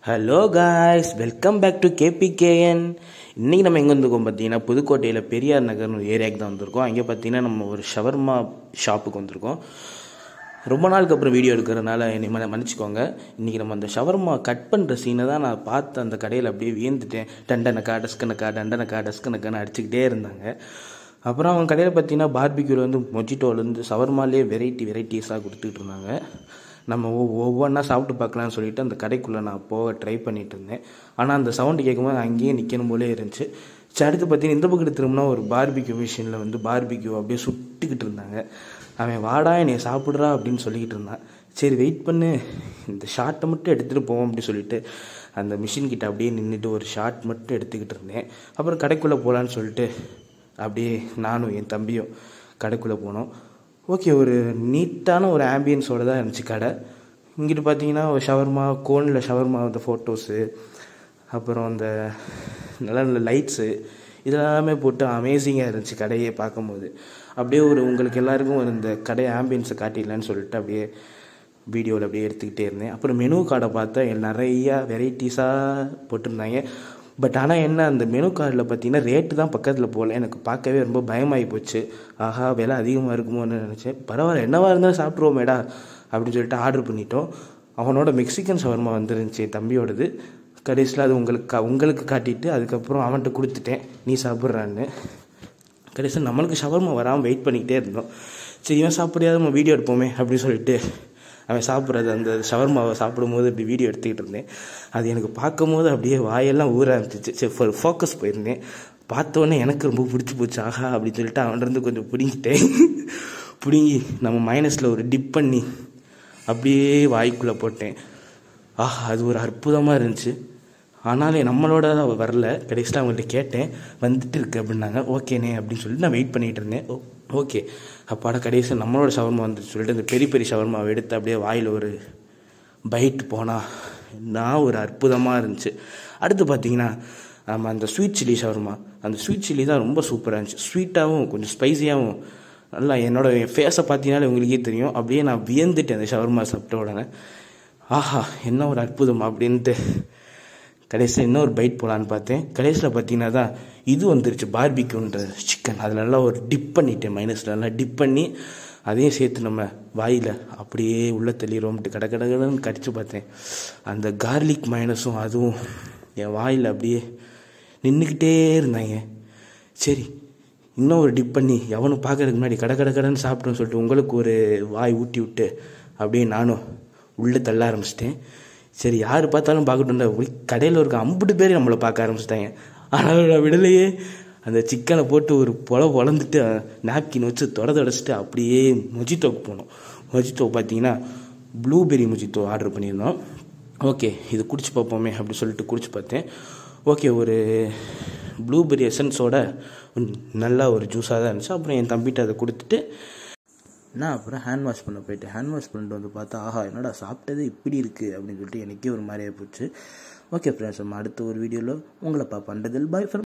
hello guys welcome back to KBKN இன்றைக்கி நம்ம எங்கே வந்திருக்கோம் பார்த்தீங்கன்னா புதுக்கோட்டையில் பெரியார் நகர்னு ஒரு ஏரியாவுக்கு தான் வந்திருக்கோம் அங்கே பார்த்தீங்கன்னா நம்ம ஒரு ஷவர்மா ஷாப்புக்கு வந்திருக்கோம் ரொம்ப நாளுக்கு அப்புறம் வீடியோ எடுக்கிறனால என்னை மன்ன- மன்னிச்சுக்கோங்க இன்றைக்கி நம்ம அந்த ஷவர்மா கட் பண்ணுற சீனை தான் நான் பார்த்து அந்த கடையில் அப்படியே வியந்துட்டேன் டண்டனக்கா டஸ்கனக்கா டண்டனக்கா டஸ்கனக்கான்னு அடிச்சுக்கிட்டே இருந்தாங்க அப்புறம் அவங்க கடையில் பார்த்தீங்கன்னா பார்பிக்யூவில் வந்து மொஜிட்டோலேருந்து சவர்மாலே வெரைட்டி வெரைட்டிஸாக கொடுத்துட்டு இருந்தாங்க நம்ம ஒவ் ஒவ்வொன்றா சாப்பிட்டு பார்க்கலாம்னு சொல்லிட்டு அந்த கடைக்குள்ளே நான் போக ட்ரை பண்ணிட்டு இருந்தேன் ஆனால் அந்த சவுண்டு கேட்கும்போது அங்கேயே நிற்கணும் போலே இருந்துச்சு சரி அடுத்து பார்த்தீங்கன்னா இந்த பக்கத்து திரும்பினா ஒரு பார்பிக்யூ மிஷினில் வந்து பார்பிக்யூ அப்படியே சுட்டுக்கிட்டு இருந்தாங்க அவன் வாடா என்னை சாப்பிட்றா அப்படின்னு சொல்லிக்கிட்டு இருந்தான் சரி வெயிட் பண்ணு இந்த ஷார்ட்டை மட்டும் எடுத்துகிட்டு போவோம் அப்படி சொல்லிட்டு அந்த மிஷின் கிட்ட அப்படியே நின்றுட்டு ஒரு ஷார்ட் மட்டும் எடுத்துக்கிட்டு இருந்தேன் அப்புறம் கடைக்குள்ளே போகலான்னு சொல்லிட்டு அப்படியே நானும் என் தம்பியும் கடைக்குள்ளே போனோம் ஓகே ஒரு நீட்டான ஒரு ஆம்பியன்ஸோட தான் இருந்துச்சு கடை இங்கிட்டு பார்த்தீங்கன்னா ஒரு ஷவர்மா கோனில் ஷவர்மா அந்த ஃபோட்டோஸு அப்புறம் அந்த நல்ல நல்ல லைட்ஸு இதெல்லாமே போட்டு அமேசிங்காக இருந்துச்சு கடையை பார்க்கும்போது அப்படியே ஒரு உங்களுக்கு எல்லாருக்கும் ஒரு இந்த கடை ஆம்பியன்ஸை காட்டிடலான்னு சொல்லிட்டு அப்படியே வீடியோவில் அப்படியே எடுத்துக்கிட்டே இருந்தேன் அப்புறம் மெனு கார்டை பார்த்தா நிறையா வெரைட்டிஸாக போட்டிருந்தாங்க பட் ஆனால் என்ன அந்த மெனு கார்டில் பார்த்தீங்கன்னா ரேட்டு தான் பக்கத்தில் போகல எனக்கு பார்க்கவே ரொம்ப பயமாகி போச்சு ஆஹா விலை அதிகமாக இருக்குமோன்னு நினச்சேன் பரவாயில்ல என்னவா இருந்தாலும் சாப்பிட்ருவோமேடா அப்படின்னு சொல்லிட்டு ஆர்டர் பண்ணிட்டோம் அவனோட மெக்சிகன் ஷவர்மா வந்துருந்துச்சு என் தம்பியோடது கடைசியில் அது உங்களுக்கு கா- உங்களுக்கு காட்டிட்டு அதுக்கப்புறம் அவன்கிட்ட கொடுத்துட்டேன் நீ சாப்பிட்றான்னு கடைசியில் நம்மளுக்கு ஷவர்மா வராமல் வெயிட் பண்ணிக்கிட்டே இருந்தோம் சரி இவன் சாப்பிடாத நம்ம வீடியோ எடுப்போமே அப்படின்னு சொல்லிட்டு அவன் சாப்பிட்றது அந்த ஷவர்மாவை சாப்பிடும்போது இப்படி வீடியோ எடுத்துக்கிட்டு இருந்தேன் அது எனக்கு பார்க்கும்போது அப்படியே வாயெல்லாம் ஊற ஆரம்பிச்சிச்சு சரி ஃபோக்கஸ் போயிருந்தேன் பார்த்த உடனே எனக்கு ரொம்ப பிடிச்சி போச்சு ஆஹா அப்படின்னு சொல்லிட்டு அவன்கிட்ட கொஞ்சம் பிடிங்கிட்டேன் பிடுங்கி நம்ம மைனஸில் ஒரு டிப் பண்ணி அப்படியே வாய்க்குள்ளே போட்டேன் ஆஹா அது ஒரு அற்புதமாக இருந்துச்சு ஆனாலும் நம்மளோட அவ வரல கடைசியில் அவங்கள்ட்ட கேட்டேன் வந்துட்டு இருக்கு அப்படின்னாங்க ஓகேண்ணே அப்படின்னு சொல்லிட்டு நான் வெயிட் பண்ணிட்டு இருந்தேன் ஓ ஓகே அப்பாட கடைசியில் நம்மளோட ஷவர்மா வந்துட்டு சொல்லிட்டு அந்த பெரிய பெரிய ஷவர்மாவை எடுத்து அப்படியே வாயில் ஒரு பைட் போனா நான் ஒரு அற்புதமாக இருந்துச்சு அடுத்து பார்த்தீங்கன்னா நம்ம அந்த ஸ்வீட் சில்லி ஷவர்மா அந்த ஸ்வீட் சில்லி தான் ரொம்ப சூப்பராக இருந்துச்சு ஸ்வீட்டாகவும் கொஞ்சம் ஸ்பைசியாகவும் நல்லா என்னோட ஃபேஸை பார்த்தீங்கன்னாலே உங்களுக்கே தெரியும் அப்படியே நான் வியந்துட்டேன் அந்த ஷவர்மா சாப்பிட்ட உடனே ஆஹா என்ன ஒரு அற்புதம் அப்படின்ட்டு கடைசியில் இன்னொரு பைட் போகலான்னு பார்த்தேன் கடைசியில் பார்த்தீங்கன்னா தான் இது வந்துருச்சு பார்பிக்யூன்ற சிக்கன் அதில் நல்லா ஒரு டிப் பண்ணிட்டேன் மைனஸில் நல்லா டிப் பண்ணி அதையும் சேர்த்து நம்ம வாயில் அப்படியே உள்ள தள்ளிடுவோம்ட்டு கட கட கடன்னு கடிச்சு பார்த்தேன் அந்த கார்லிக் மைனஸும் அதுவும் என் வாயில் அப்படியே நின்றுக்கிட்டே இருந்தாங்க சரி இன்னும் ஒரு டிப் பண்ணி எவனும் பார்க்கறதுக்கு முன்னாடி கட கட கடன்னு சாப்பிட்டோன்னு சொல்லிட்டு உங்களுக்கு ஒரு வாய் ஊட்டி விட்டு அப்படியே நானும் உள்ளே தள்ள ஆரம்பிச்சிட்டேன் சரி யார் பார்த்தாலும் பார்க்கட்டும்டா கடையில் இருக்க அம்புட்டு பேர் நம்மளை பார்க்க ஆரம்பிச்சிட்டாங்க ஆனால் நான் விடலையே அந்த சிக்கனை போட்டு ஒரு பொல பொழந்துட்டு நாப்கின் வச்சு தொட தொடச்சிட்டு அப்படியே மொஜிட்டோக்கு போனோம் மொஜிட்டோ பார்த்தீங்கன்னா ப்ளூபெரி மொஜிட்டோ ஆர்டர் பண்ணியிருந்தோம் ஓகே இது குடிச்சு பார்ப்போமே அப்படி சொல்லிட்டு குடிச்சு பார்த்தேன் ஓகே ஒரு ப்ளூபெரி எசன்ஸோட நல்லா ஒரு ஜூஸாக தான் இருந்துச்சு அப்புறம் என் தம்பிகிட்ட அதை கொடுத்துட்டு நான் அப்புறம் ஹேண்ட் வாஷ் பண்ண போயிட்டேன் ஹேண்ட் வாஷ் பண்ணிட்டு வந்து பார்த்தா ஆஹா என்னடா சாப்பிட்டது இப்படி இருக்குது அப்படின்னு சொல்லிட்டு எனக்கே ஒரு மாதிரியாக போச்சு ஓகே ஃப்ரெண்ட்ஸ் நம்ம அடுத்த ஒரு வீடியோவில் உங்களை பார்ப்பேன் பாய் ஃப்ரம்